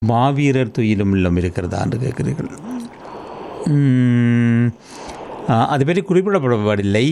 மாவீரர் துயிலும் இல்லம் இருக்கிறதா என்று கேட்கிறீர்கள் ம், ஆ, அது பற்றி குறிப்பிடப்படவில்லை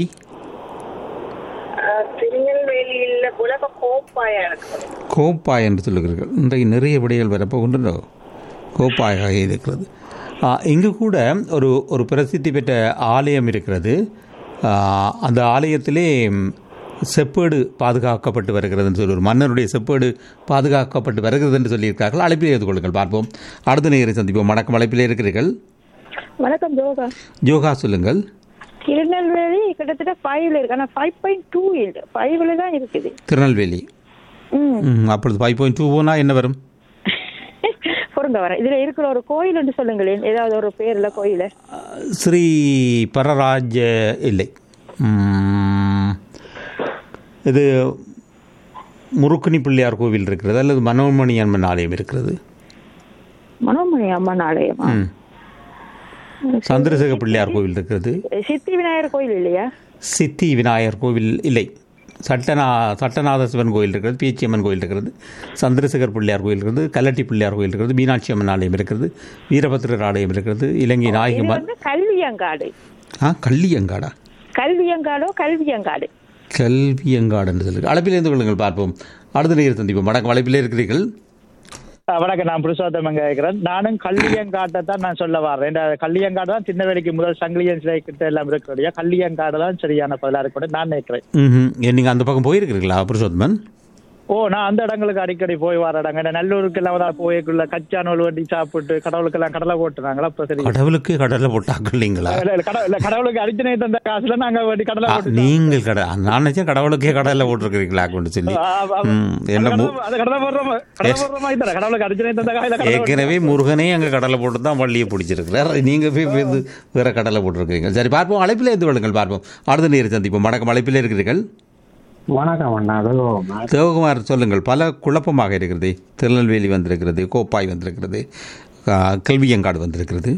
ஆஹ் திருநெல்வேலியில் உலக கோப்பாயா இருக்கு கோப்பாய் என்று சொல்லுகிறீர்கள் இன்றைக்கு நிறைய விடைகள் வரப்போகின்றன கோப்பாயாக இருக்கிறது ஆ, இங்கு கூட ஒரு ஒரு பிரசித்தி பெற்ற ஆலயம் இருக்கிறது ஆ, அந்த ஆலயத்திலே ம், செப்பேடு பாதுகாக்கப்பட்டு வருகிறதுன்னு சொல்லி ஒரு மன்னருடைய செப்பேடு பாதுகாக்கப்பட்டு வருகிறது என்று சொல்லியிருக்கார்கள் அழைப்பிலே எடுத்துக் கொள்ளுங்கள் பார்ப்போம் அடுத்த நேரை சந்திப்போம் வணக்கம் அழைப்பிலே இருக்கிறீர்கள் வணக்கம் ஜோகா யோகா சொல்லுங்கள் திருநெல்வேலி கிட்டத்தட்ட ஃபைவ்ல இருக்கு ஆனா ஃபைவ் பாயிண்ட் டூ இல்லை ஃபைவ்ல தான் இருக்குது திருநெல்வேலி ம் ம், அப்பொழுது ஃபைவ் பாயிண்ட் டூ போனால் என்ன வரும் பொருங்க வரேன் இதுல இருக்கிற ஒரு கோயில் என்று சொல்லுங்களேன் ஏதாவது ஒரு பேர்ல கோயில ஸ்ரீ பரராஜ இல்லை ம், இது முருக்குனி பிள்ளையார் கோவில் இருக்கிறது அல்லது மனோன்மணி அம்மன் ஆலயம் இருக்கிறது மனோமணி அம்மன் ஆலயமா ம். சந்திரசேகர பிள்ளையார் கோவில் இருக்கிறது சித்தி விநாயகர் கோயில் இல்லையா சித்தி விநாயகர் கோவில் இல்லை சட்டநா சட்டநாத சிவன் கோயில் இருக்கிறது பேச்சி அம்மன் கோயில் இருக்கிறது சந்திரசேகர் பிள்ளையார் கோயில் இருக்கிறது கல்லட்டி பிள்ளையார் கோயில் இருக்கிறது மீனாட்சி அம்மன் ஆலயம் இருக்கிறது வீரபத்திரர் ஆலயம் இருக்கிறது இலங்கை இது நாயகமார் வந்து கல்வியங்காடு ஆ கள்ளியங்காடா கல்வியங்காடோ கல்வியங்காடு கல்வியங்காடுன்னு சொல்லுங்கள் அழைப்பிலிருந்து கொள்ளுங்கள் பார்ப்போம் அடுத்த நேரம் சந்திப்போம் வணக்கம் அழைப்பிலே இருக்கிறீர்கள் அஹ் வணக்கம் நான் புருஷோத்தமன் கேட்கிறேன் நானும் கள்ளியங்காட்டை தான் நான் சொல்ல வரேன் இந்த கள்ளியங்காடு தான் சின்ன வேலைக்கு முதல் சங்கிலியன் சிலை கிட்ட எல்லாம் இருக்கக்கூடிய கள்ளியங்காடு தான் சரியான பதிலா இருக்கணும் நான் நினைக்கிறேன் ம் நீங்கள் அந்த பக்கம் போயிருக்கிறீங்களா புருஷோத்தமன் ஓ நான் அந்த இடங்களுக்கு அடிக்கடி போய் வர இடங்க இந்த நல்லூருக்கு எல்லாம் தான் போய்க்குள்ள கச்சா நூல் வண்டி சாப்பிட்டு கடவுளுக்கெல்லாம் கடலை போட்டுனாங்களா அப்ப சரி கடவுளுக்கு கடலை போட்டாக்கள் இல்லைங்களா இல்ல, இல்ல, கடவுள் இல்ல, கடவுளுக்கு அடிச்சனை தந்த காசுல நாங்க வண்டி கடலை ஆ, போட்டு நீங்கள் கடை நான் நினைச்சேன் கடவுளுக்கே கடலை போட்டிருக்கிறீங்களா கொண்டு சொல்லி ஆ, ஆ, ம், என்ன மு- அது கடலை போடுற மா- கடலை போடுற மாதிரி தானே கடவுளுக்கு அடிச்சனை தந்த காசுல கடலை போட்டு- ஏற்கனவே முருகனே அங்கே கடலை போட்டு தான் வள்ளியை பிடிச்சிருக்கிறார் நீங்கள் போய் போய் இது வேற கடலை போட்டிருக்கிறீங்க சரி பார்ப்போம் அழைப்பிலே இருந்து கொள்ளுங்கள் பார்ப்போம் அடுத்த நேரம் சந்திப்போம் வணக்கம் அழைப்பிலே இருக்கிறீர்கள் வணக்கம் அண்ணா அதுவும் தேவகுமார் சொல்லுங்கள் பல குழப்பமாக இருக்கிறது திருநெல்வேலி வந்திருக்கிறது கோப்பாய் வந்திருக்கிறது ஆ, கல்வியங்காடு வந்திருக்கிறது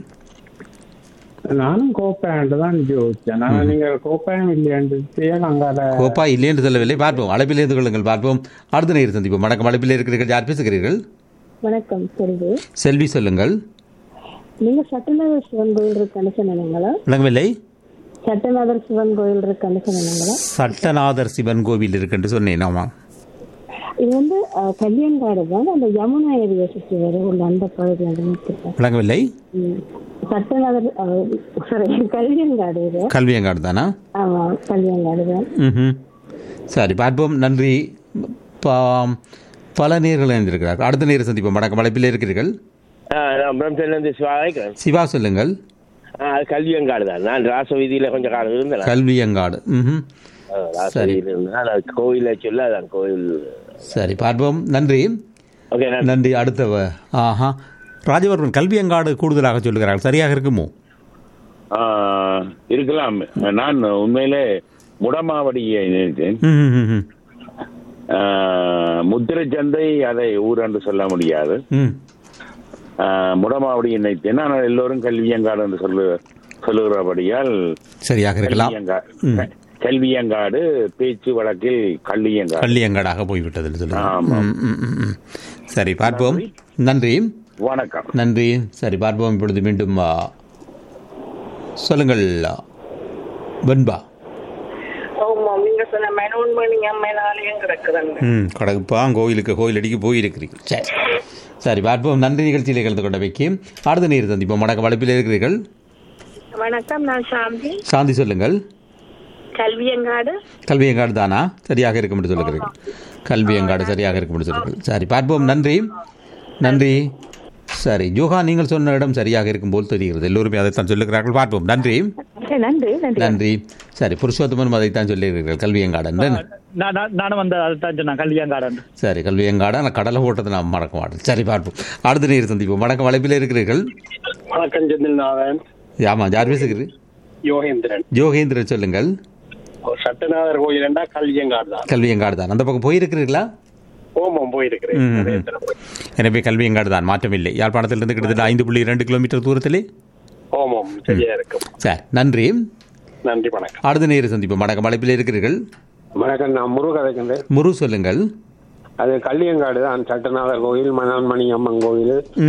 நானும் கோப்பையாண்டு தான் யோசிச்சேன் நான் நீங்கள் கோப்பையம் இல்லையாண்டு அங்கால கோப்பாய் இல்லை என்று சொல்லவில்லை பார்ப்போம் அழைப்பில் இருந்து கொள்ளுங்கள் பார்ப்போம் அடுத்த நேரம் சந்திப்போம் வணக்கம் அழைப்பில் இருக்கிறீர்கள் யார் பேசுகிறீர்கள் வணக்கம் செல்வி செல்வி சொல்லுங்கள் நீங்க சட்டநாதர் சிவன் கோயில் இருக்கான்னு சொன்னீங்களா விளங்கவில்லை சட்டநாதர் சிவன் கோயில் இருக்கான்னு சொன்னீங்களா சட்டநாதர் சிவன் கோவில் இருக்குன்னு சொன்னேன் ஆமாம் இது வந்து அஹ், கல்யாண்காடு தான் அந்த யமுனா ஏரியா சுற்றி வரும் உள்ள அந்த பகுதி வந்து நிற்கிறேன் விளங்கவில்லை சட்டநாதர் சாரி கல்யாண்காடு இது கல்வியங்காடு தானா ஆமா கல்யாண்காடு தான் ம் சரி பார்ப்போம் நன்றி பா- பல நேர்கள் இணைந்திருக்கிறார்கள் அடுத்த நேரம் சந்திப்போம் வணக்கம் அழைப்பில் இருக்கிறீர்கள் ஆ, நான் பிரம்சன்லேருந்து சிவாய்க்கிறேன் சிவா சொல்லுங்கள் அது கல்வியங்காடு தான் நான் ராச வீதியில் கொஞ்சம் காலம் இருந்தேன் கல்வியங்காடு ம் ஆ, ராச வீதியில் இருந்தேன் அது கோயிலை சொல்ல அதான் கோயில் சரி பார்ப்போம் நன்றி ஓகே நான் நன்றி அடுத்த வ- ஆஹா ராஜவர்மன் கல்வியங்காடு கூடுதலாக சொல்லுகிறார்கள் சரியாக இருக்குமோ ஆ, இருக்கலாம் நான் உண்மையிலே முடமாவடியை நினைத்தேன் ம், ம், ம், ம். ஆ, முத்திரை சந்தை அதை ஊர் என்று சொல்ல முடியாது ம் ஆ, முடமாவடியை நினைத்தேன் ஆனால் எல்லோரும் கல்வியங்காடு என்று சொல்லு சொல்லுகிறபடியால் சரியாக இருக்கலாம் கல்வியங்கா- க- கல்வியங்காடு பேச்சு வழக்கில் கல்வியங்காடு கல்லியங்காடாக போய்விட்டதுன்னு சொல்லுங்கள் ஆமாம். ம், ம், ம், ம். சரி பார்ப்போம் நன்றி வணக்கம் நன்றி சரி பார்ப்போம் இப்பொழுது மீண்டும் ஆ, சொல்லுங்கள் ஆ, வெண்பா ஆமா நீங்க சொன்ன மனோன்மணி அம்மன் ஆலயம் கிடக்குதுங்க ம் கடகுப்பா கோயிலுக்கு கோயில் அடிக்க போயிருக்கிறீர்கள் சரி சரி பார்ப்போம் நன்றி நிகழ்ச்சியில் கலந்து கொண்ட வைக்கி அடுத்த நீர் சந்திப்போம் வணக்கம் வளப்பில் இருக்கிறீர்கள் வணக்கம் நான் சாந்தி சாந்தி சொல்லுங்கள் கல்வியங்காடு கல்வியங்காடு தானா சரியாக இருக்கும் என்று சொல்லுகிறீர்கள் கல்வியங்காடு சரியாக இருக்கும் என்று சொல்லுங்கள் சரி பார்ப்போம் நன்றி நன்றி சரி ஜோகா நீங்கள் சொன்ன இடம் சரியாக இருக்கும் போல் தெரிகிறது எல்லோருமே அதைத்தான் சொல்லுகிறார்கள் பார்ப்போம் நன்றி சரி, நன்றி நன்றி நன்றி சரி புருஷோத்தமனும் அதைத்தான் சொல்லியிருக்கிறீர்கள் கல்வியங்காடு என்று நான் நான்- நானும் வந்து அதைத்தான் சொன்னேன் கல்யாங்காடு சரி கல்வியங்காடு ஆனால் கடலை போட்டது நான் மறக்க மாட்டேன் சரி பார்ப்போம் அடுத்த நீர் சந்திப்போம் வணக்கம் வளைப்பில் இருக்கிறீர்கள் வணக்கம் செந்தில்நாதன் ஆமாம் யார் பேசுகிறீர்கள் யோகேந்திரன் ஜோகேந்திரன் சொல்லுங்கள் சட்டநாதர் கோயில் என்றா கல்வியங்காடு தான் கல்வியங்காடு தான் அந்த பக்கம் போயிருக்கிறீர்களா ஓமம் போயிருக்கிறேன் ம், ம். நிறைய தடவை. எனவே கல்வியங்காடு தான் மாற்றமில்லை யாழ்ப்பாணத்திலிருந்து கிட்டத்தட்ட ஐந்து புள்ளி இரண்டு கிலோமீட்டர் தூரத்திலே ஓமம் சரியா இருக்கும் சரி நன்றி நன்றி வணக்கம் அடுத்த நேரம் சந்திப்போம் வணக்கம் அழைப்பில் இருக்கிறீர்கள் வணக்கம் நான் முருக கதைக்கின்றேன் முரு சொல்லுங்கள் அது கள்ளியங்காடு தான் சட்டநாதர் கோயில் மனோன்மணி அம்மன் கோயில்